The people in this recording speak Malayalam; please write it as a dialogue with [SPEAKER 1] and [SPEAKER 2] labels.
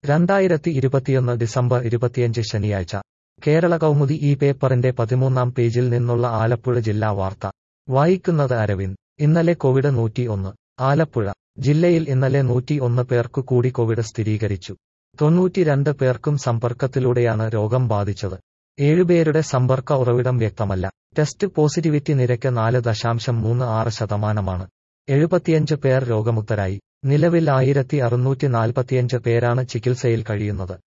[SPEAKER 1] രണ്ടായിരത്തി ഇരുപത്തിയൊന്ന് ഡിസംബർ ഇരുപത്തിയഞ്ച് ശനിയാഴ്ച കേരള കൗമുദി ഈ പേപ്പറിന്റെ പതിമൂന്നാം പേജിൽ നിന്നുള്ള ആലപ്പുഴ ജില്ലാ വാർത്ത വായിക്കുന്നത് അരവിന്ദ് ഇന്നലെ കോവിഡ് നൂറ്റി ഒന്ന് ആലപ്പുഴ ജില്ലയിൽ ഇന്നലെ നൂറ്റി ഒന്ന് പേർക്കു കൂടി കോവിഡ് സ്ഥിരീകരിച്ചു തൊണ്ണൂറ്റിരണ്ട് പേർക്കും സമ്പർക്കത്തിലൂടെയാണ് രോഗം ബാധിച്ചത് ഏഴുപേരുടെ സമ്പർക്ക ഉറവിടം വ്യക്തമല്ല ടെസ്റ്റ് പോസിറ്റിവിറ്റി നിരക്ക് നാല് ദശാംശം മൂന്ന് ആറ് ശതമാനമാണ് എഴുപത്തിയഞ്ച് പേർ രോഗമുക്തരായി നിലവിൽ ആയിരത്തി അറുന്നൂറ്റി നാൽപ്പത്തിയഞ്ച് പേരാണ് ചികിത്സയിൽ കഴിയുന്നത്